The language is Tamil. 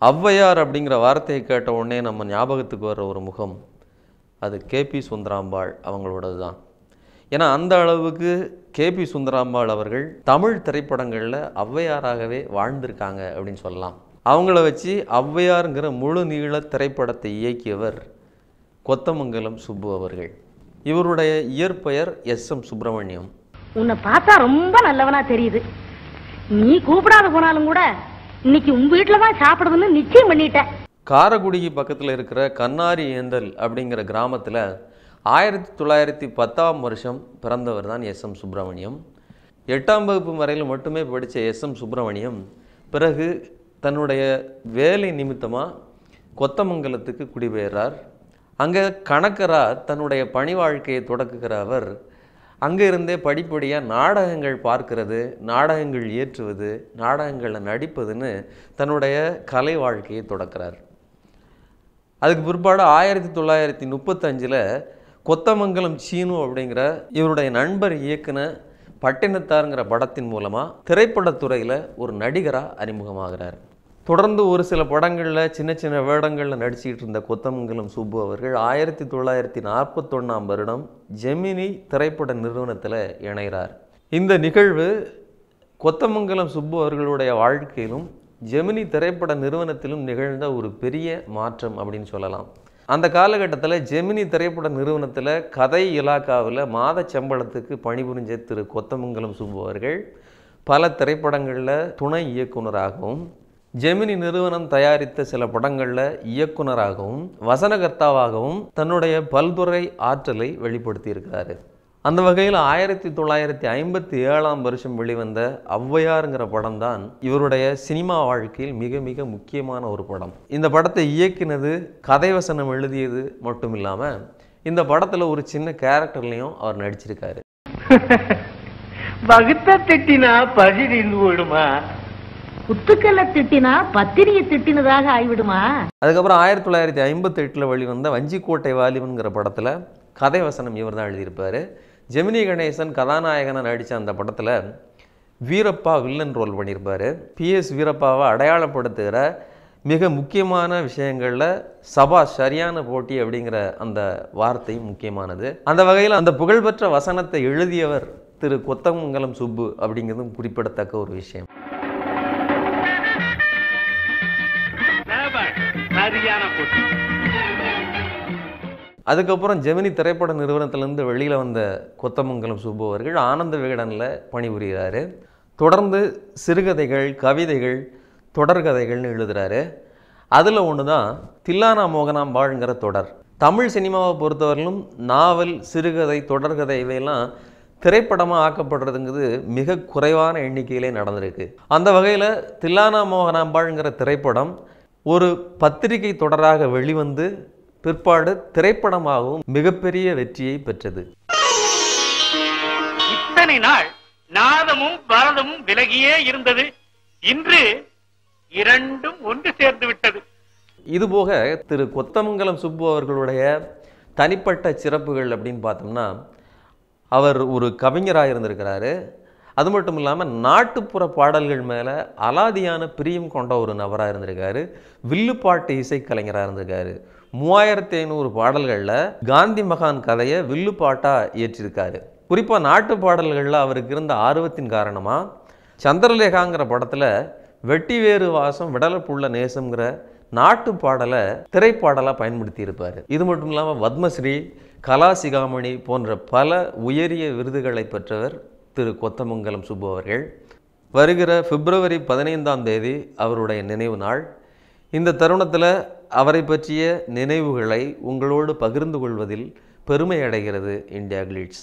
ஔவையார் அப்படிங்கிற வார்த்தையை கேட்ட உடனே நம்ம ஞாபகத்துக்கு வர்ற ஒரு முகம் அது கேபி சுந்தராம்பாள் அவங்களோடது தான் ஏன்னா அந்த அளவுக்கு கேபி சுந்தராம்பாள் அவர்கள் தமிழ் திரைப்படங்களில் ஔவையாராகவே வாழ்ந்திருக்காங்க அப்படின்னு சொல்லலாம் அவங்கள வச்சு ஔவையாருங்கிற முழு நீள திரைப்படத்தை இயக்கியவர் கொத்தமங்கலம் சுப்பு அவர்கள் இவருடைய இயற்பெயர் எஸ் எம் சுப்பிரமணியம் உன்னை பார்த்தா ரொம்ப நல்லவனா தெரியுது நீ கூப்பிடாத போனாலும் கூட இன்னைக்கு உங்க வீட்டுல தான் சாப்பிடுதுன்னு நிச்சயம் பண்ணிட்டேன் காரக்குடிக்கு பக்கத்தில் இருக்கிற கண்ணாரி ஏந்தல் அப்படிங்கிற கிராமத்தில் ஆயிரத்தி தொள்ளாயிரத்தி பத்தாம் வருஷம் பிறந்தவர் தான் எஸ் எம் சுப்பிரமணியம் எட்டாம் வகுப்பு வரையில் மட்டுமே படித்த எஸ் எம் சுப்பிரமணியம் பிறகு தன்னுடைய வேலை நிமித்தமாக கொத்தமங்கலத்துக்கு குடிபெயர்றார் அங்கே கணக்கராக தன்னுடைய பணி வாழ்க்கையை தொடக்குகிற அவர் அங்கே இருந்தே படிப்படியாக நாடகங்கள் பார்க்கிறது நாடகங்கள் இயற்றுவது நாடகங்களில் நடிப்பதுன்னு தன்னுடைய கலை வாழ்க்கையை தொடக்கிறார் அதுக்கு பிற்பாடு ஆயிரத்தி தொள்ளாயிரத்தி முப்பத்தஞ்சில் கொத்தமங்கலம் சீனு அப்படிங்கிற இவருடைய நண்பர் இயக்குன பட்டினத்தாருங்கிற படத்தின் மூலமாக திரைப்படத்துறையில் ஒரு நடிகராக அறிமுகமாகிறார் தொடர்ந்து ஒரு சில படங்களில் சின்ன சின்ன வேடங்களில் நடிச்சிட்டு இருந்த கொத்தமங்கலம் சுப்பு அவர்கள் ஆயிரத்தி தொள்ளாயிரத்தி நாற்பத்தொன்னாம் வருடம் ஜெமினி திரைப்பட நிறுவனத்தில் இணைகிறார் இந்த நிகழ்வு கொத்தமங்கலம் சுப்பு அவர்களுடைய வாழ்க்கையிலும் ஜெமினி திரைப்பட நிறுவனத்திலும் நிகழ்ந்த ஒரு பெரிய மாற்றம் அப்படின்னு சொல்லலாம் அந்த காலகட்டத்தில் ஜெமினி திரைப்பட நிறுவனத்தில் கதை இலாக்காவில் மாத சம்பளத்துக்கு பணிபுரிஞ்ச திரு கொத்தமங்கலம் சுப்பு அவர்கள் பல திரைப்படங்களில் துணை இயக்குனராகவும் ஜெமினி நிறுவனம் தயாரித்த சில படங்களில் இயக்குனராகவும் வசனகர்த்தாவாகவும் தன்னுடைய பல்துறை ஆற்றலை வெளிப்படுத்தியிருக்கிறாரு அந்த வகையில் ஆயிரத்தி தொள்ளாயிரத்தி ஐம்பத்தி ஏழாம் வருஷம் வெளிவந்த ஔவையாருங்கிற படம் தான் இவருடைய சினிமா வாழ்க்கையில் மிக மிக முக்கியமான ஒரு படம் இந்த படத்தை இயக்கினது கதை வசனம் எழுதியது மட்டும் இல்லாமல் இந்த படத்தில் ஒரு சின்ன கேரக்டர்லையும் அவர் நடிச்சிருக்காரு வகுத்த திட்டினா பசி தீர்ந்து போயிடுமா குத்துக்கல்ல திட்டினா பத்திரியை திட்டினதாக ஆயிவிடுமா அதுக்கப்புறம் ஆயிரத்தி தொள்ளாயிரத்தி ஐம்பத்தி எட்டில் வெளிவந்த வஞ்சிக்கோட்டை வாலிபன்கிற படத்தில் கதை வசனம் இவர் தான் எழுதியிருப்பார் ஜெமினி கணேசன் கதாநாயகனாக நடித்த அந்த படத்தில் வீரப்பா வில்லன் ரோல் பண்ணியிருப்பார் பிஎஸ் வீரப்பாவை அடையாளப்படுத்துகிற மிக முக்கியமான விஷயங்களில் சபா சரியான போட்டி அப்படிங்கிற அந்த வார்த்தை முக்கியமானது அந்த வகையில் அந்த புகழ்பெற்ற வசனத்தை எழுதியவர் திரு கொத்தமங்கலம் சுப்பு அப்படிங்கிறதும் குறிப்பிடத்தக்க ஒரு விஷயம் சரியான போட்டி அதுக்கப்புறம் ஜெமினி திரைப்பட நிறுவனத்திலேருந்து வெளியில் வந்த கொத்தமங்கலம் சுப்பு அவர்கள் ஆனந்த விகடனில் பணிபுரிகிறாரு தொடர்ந்து சிறுகதைகள் கவிதைகள் தொடர்கதைகள்னு எழுதுறாரு அதில் ஒன்று தான் தில்லானா மோகனாம்பாள்ங்கிற தொடர் தமிழ் சினிமாவை பொறுத்தவரையிலும் நாவல் சிறுகதை தொடர்கதை இவையெல்லாம் திரைப்படமாக ஆக்கப்படுறதுங்கிறது மிக குறைவான எண்ணிக்கையிலே நடந்திருக்கு அந்த வகையில் தில்லானா மோகனாம்பாள்ங்கிற திரைப்படம் ஒரு பத்திரிகை தொடராக வெளிவந்து பிற்பாடு திரைப்படமாகவும் மிகப்பெரிய வெற்றியை பெற்றது இத்தனை நாள் நாதமும் பரதமும் விலகியே இருந்தது இன்று இரண்டும் ஒன்று சேர்ந்து விட்டது இதுபோக திரு கொத்தமங்கலம் சுப்பு அவர்களுடைய தனிப்பட்ட சிறப்புகள் அப்படின்னு பார்த்தோம்னா அவர் ஒரு கவிஞராக இருந்திருக்கிறாரு அது மட்டும் இல்லாமல் நாட்டுப்புற பாடல்கள் மேலே அலாதியான பிரியம் கொண்ட ஒரு நபராக இருந்திருக்காரு வில்லுப்பாட்டு இசைக்கலைஞராக இருந்திருக்காரு மூவாயிரத்தி ஐநூறு பாடல்களில் காந்தி மகான் கதையை வில்லுப்பாட்டாக இயற்றியிருக்காரு குறிப்பாக நாட்டு பாடல்களில் அவருக்கு இருந்த ஆர்வத்தின் காரணமாக சந்திரலேகாங்கிற படத்தில் வெட்டி வேறு வாசம் விடலப்புள்ள நேசம்ங்கிற நாட்டு பாடலை திரைப்பாடலாக பயன்படுத்தி இருப்பார் இது மட்டும் இல்லாமல் பத்மஸ்ரீ கலாசிகாமணி போன்ற பல உயரிய விருதுகளை பெற்றவர் திரு கொத்தமங்கலம் சுப்பு அவர்கள் வருகிற பிப்ரவரி பதினைந்தாம் தேதி அவருடைய நினைவு நாள் இந்த தருணத்தில் அவரை பற்றிய நினைவுகளை உங்களோடு பகிர்ந்து கொள்வதில் பெருமை அடைகிறது இந்தியா கிளிட்ஸ்